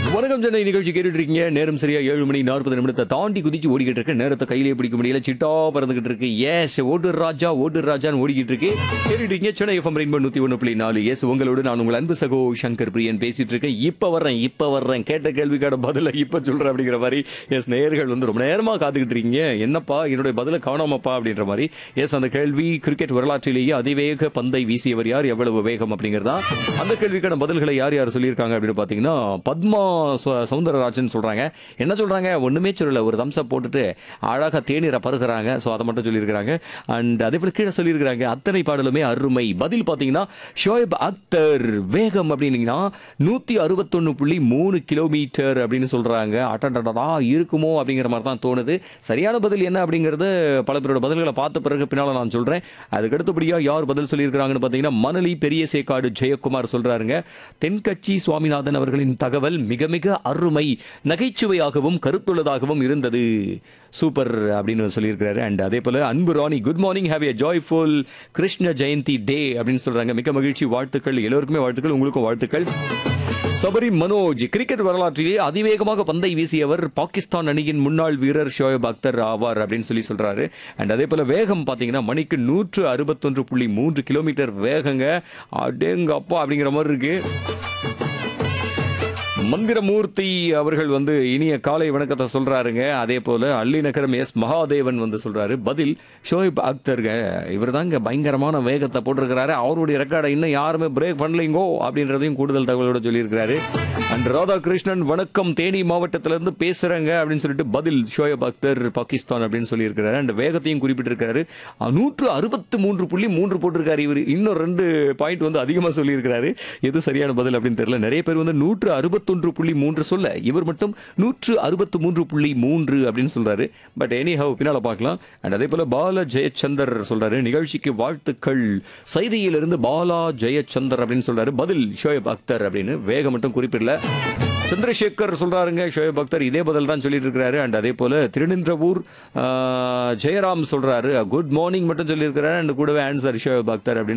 வணக்கம் சென்னை நிகழ்ச்சி கேட்டுட்டு இருக்கீங்க நேரம் சரியா ஏழு மணி நாற்பது நிமிடத்தை தாண்டி குதிச்சு ஓடிக்கிட்டு இருக்கு நேரத்தை கையிலே பிடிக்க முடியல சிட்டா பறந்துகிட்டு இருக்கு எஸ் ஓட்டு ராஜா ஓட்டு ராஜான்னு ஓடிக்கிட்டு இருக்கு கேட்டுட்டு இருக்கீங்க சென்னை எஃப்எம் ரெயின்போ நூத்தி ஒன்று புள்ளி நாலு எஸ் உங்களோட நான் உங்கள் அன்பு சகோ சங்கர் பிரியன் பேசிட்டு இருக்கேன் இப்ப வர்றேன் இப்ப வர்றேன் கேட்ட கேள்விக்கான பதில இப்ப சொல்றேன் அப்படிங்கிற மாதிரி எஸ் நேயர்கள் வந்து ரொம்ப நேரமா காத்துக்கிட்டு இருக்கீங்க என்னப்பா என்னுடைய பதில காணாமப்பா அப்படின்ற மாதிரி எஸ் அந்த கேள்வி கிரிக்கெட் வரலாற்றிலேயே அதிவேக பந்தை வீசியவர் யார் எவ்வளவு வேகம் அப்படிங்கறதா அந்த கேள்விக்கான பதில்களை யார் யார் சொல்லியிருக்காங்க அப்படின்னு பாத்தீங்கன்னா பத்மா சு- சவுந்தரராஜன் சொல்றாங்க என்ன சொல்றாங்க ஒண்ணுமே சொல்லல ஒரு தம்ச போட்டுட்டு அழகா தேநீரை பருகிறாங்க ஸோ அதை மட்டும் சொல்லியிருக்கிறாங்க அண்ட் அதே போல கீழே சொல்லியிருக்கிறாங்க அத்தனை பாடலுமே அருமை பதில் பாத்தீங்கன்னா ஷோயப் அக்தர் வேகம் அப்படின்னீங்கன்னா நூத்தி அறுபத்தொன்னு புள்ளி மூணு கிலோமீட்டர் அப்படின்னு சொல்றாங்க அட்டடடா இருக்குமோ அப்படிங்கிற மாதிரி தான் தோணுது சரியான பதில் என்ன அப்படிங்கறது பல பேரோட பதில்களை பார்த்த பிறகு பின்னால நான் சொல்றேன் அதுக்கு அடுத்தபடியா யார் பதில் சொல்லியிருக்கிறாங்கன்னு பாத்தீங்கன்னா மணலி பெரிய சேக்காடு ஜெயக்குமார் சொல்றாருங்க தென்கட்சி சுவாமிநாதன் அவர்களின் தகவல் மிக மிக அருமை நகைச்சுவையாகவும் கருத்துள்ளதாகவும் இருந்தது சூப்பர் அப்படின்னு சொல்லியிருக்கிறாரு அண்ட் அதே போல Anbu Rani good morning have a joyful Krishna Jayanthi day அப்படின்னு சொல்றாங்க மிக மகிழ்ச்சி வாழ்த்துக்கள் எல்லோருக்குமே வாழ்த்துக்கள் உங்களுக்கும் வாழ்த்துக்கள் சபரி மனோஜ் கிரிக்கெட் வரலாற்றிலே அதிவேகமாக பந்தை வீசியவர் பாகிஸ்தான் அணியின் முன்னாள் வீரர் ஷோயப் அக்தர் ஆவார் அப்படின்னு சொல்லி சொல்றாரு அண்ட் அதே போல வேகம் பாத்தீங்கன்னா மணிக்கு நூற்று அறுபத்தொன்று புள்ளி மூன்று கிலோமீட்டர் வேகங்க அடேங்க அப்பா அப்படிங்கிற மாதிரி இருக்கு மந்திரமூர்த்தி அவர்கள் வந்து இனிய காலை வணக்கத்தை சொல்றாருங்க அதே போல அள்ளிநகரம் எஸ் மகாதேவன் வந்து சொல்றாரு பதில் ஷோயப் அக்தருங்க இவர் தாங்க பயங்கரமான வேகத்தை போட்டிருக்கிறாரு அவருடைய ரெக்கார்டை இன்னும் யாருமே பிரேக் பண்ணலைங்கோ அப்படின்றதையும் கூடுதல் தகவலோட சொல்லியிருக்கிறாரு அண்ட் ராதாகிருஷ்ணன் வணக்கம் தேனி மாவட்டத்திலிருந்து பேசுறேங்க அப்படின்னு சொல்லிட்டு பதில் ஷோயப் அக்தர் பாகிஸ்தான் அப்படின்னு சொல்லியிருக்கிறாரு அண்ட் வேகத்தையும் குறிப்பிட்டிருக்கிறாரு நூற்று அறுபத்து மூன்று புள்ளி மூன்று போட்டிருக்காரு இவர் இன்னும் ரெண்டு பாயிண்ட் வந்து அதிகமாக சொல்லியிருக்கிறாரு எது சரியான பதில் அப்படின்னு தெரியல நிறைய பேர் வந்து நூற்று அறுபத்தொன்று புள்ளி மூன்று சொல்ல இவர் மட்டும் நூற்று அறுபத்து மூன்று புள்ளி மூன்று அப்படின்னு சொல்றாரு பட் எனி ஹவ் பின்னால பார்க்கலாம் அண்ட் அதே போல பால ஜெயச்சந்தர் சொல்றாரு நிகழ்ச்சிக்கு வாழ்த்துக்கள் செய்தியிலிருந்து பாலா ஜெயச்சந்தர் அப்படின்னு சொல்றாரு பதில் ஷோயப் அக்தர் அப்படின்னு வேகம் மட்டும் குறிப்பிடல சந்திரசேகர் சொல்றாருங்க ஷோயப் அக்தர் இதே பதில் தான் சொல்லிட்டு இருக்காரு அண்ட் அதே போல திருநின்றவூர் ஆ, ஜெயராம் சொல்றாரு குட் மார்னிங் மட்டும் சொல்லியிருக்கிறாரு அண்ட் கூடவே ஆன்சர் ஷோயப் அக்தர் அப்படின்னு